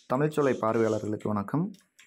தமிழ்ச்சொலை பார்வையாளர்களுக்கு வணக்கம்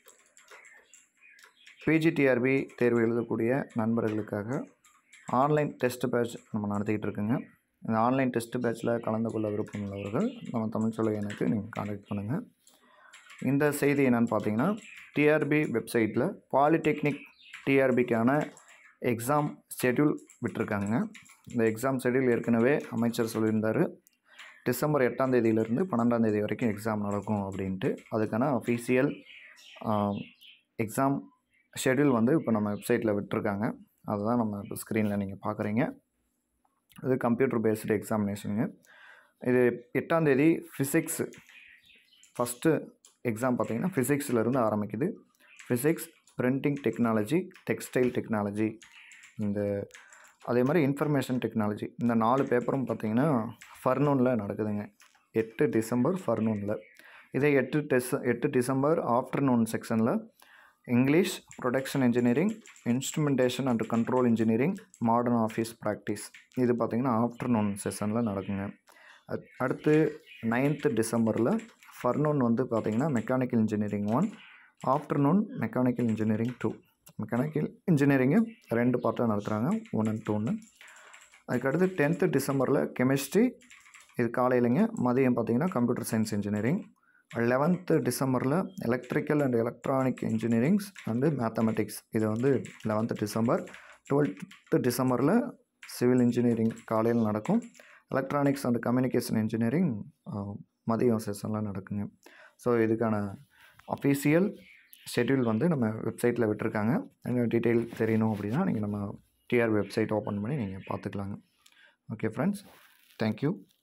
பிஜிடிஆர்பி தேர்வு எழுதக்கூடிய நண்பர்களுக்காக ஆன்லைன் டெஸ்ட் பேட்ச் நம்ம நடத்திக்கிட்டு இருக்குங்க இந்த ஆன்லைன் டெஸ்ட் பேட்ச்சில் கலந்து கொள்ள விருப்பம் உள்ளவர்கள் நம்ம தமிழ்ச்சொலை எனக்கு நீங்கள் காண்டாக்ட் பண்ணுங்கள் இந்த செய்தி என்னென்னு பார்த்தீங்கன்னா டிஆர்பி வெப்சைட்டில் பாலிடெக்னிக் டிஆர்பிக்கான எக்ஸாம் ஷெட்யூல் விட்டிருக்காங்க இந்த எக்ஸாம் ஷெட்யூல் ஏற்கனவே அமைச்சர் சொல்லியிருந்தார் டிசம்பர் எட்டாம் தேதியிலேருந்து பன்னெண்டாம் தேதி வரைக்கும் எக்ஸாம் நடக்கும் அப்படின்ட்டு அதுக்கான அஃபீஷியல் எக்ஸாம் ஷெட்யூல் வந்து இப்போ நம்ம வெப்சைட்டில் விட்டுருக்காங்க அதுதான் நம்ம இப்போ ஸ்க்ரீனில் நீங்கள் பார்க்குறீங்க இது கம்ப்யூட்டர் பேஸ்டு எக்ஸாமினேஷனுங்க இது எட்டாம் தேதி ஃபிசிக்ஸ் ஃபஸ்ட்டு எக்ஸாம் பார்த்தீங்கன்னா ஃபிசிக்ஸ்லேருந்து ஆரம்பிக்குது physics printing technology textile technology இந்த அதே மாதிரி இன்ஃபர்மேஷன் டெக்னாலஜி இந்த நாலு பேப்பரும் பார்த்தீங்கன்னா ஃபர்னூனில் நடக்குதுங்க எட்டு டிசம்பர் ஃபர்னூனில் இதே எட்டு டெஸ் எட்டு டிசம்பர் ஆஃப்டர்நூன் செக்ஷனில் English production engineering instrumentation and control engineering modern office practice இது பார்த்திங்கன்னா ஆஃப்டர்நூன் செஷனில் நடக்குங்க அத்- அடுத்து நைன்த்து டிசம்பரில் ஃபர்னூன் வந்து பார்த்திங்கன்னா mechanical engineering one afternoon mechanical engineering two mechanical engineering ரெண்டு பார்ட்டாக நடத்துகிறாங்க ஒன் அண்ட் டூன்னு அதுக்கடுத்து டென்த்து டிசம்பரில் கெமிஸ்ட்ரி இது காலையிலங்க மதியம் பார்த்தீங்கன்னா கம்ப்யூட்டர் சயின்ஸ் இன்ஜினியரிங் லெவன்த்து டிசம்பரில் electrical and electronic engineerings and mathematics இது வந்து லெவன்த்து டிசம்பர் டுவெல்த்து டிசம்பரில் சிவில் இன்ஜினியரிங் காலையில் நடக்கும் எலக்ட்ரானிக்ஸ் அண்ட் கம்யூனிகேஷன் இன்ஜினியரிங் மதியம் செஷனில் நடக்குங்க ஸோ இதுக்கான அஃபீஷியல் ஷெட்யூல் வந்து நம்ம வெப்சைட்டில் விட்டுருக்காங்க இன்னும் டீட்டெயில் தெரியணும் அப்படின்னா நீங்கள் நம்ம டிஆர் வெப்சைட் ஓப்பன் பண்ணி நீங்கள் பார்த்துக்கலாங்க ஓகே ஃப்ரெண்ட்ஸ் தேங்க்யூ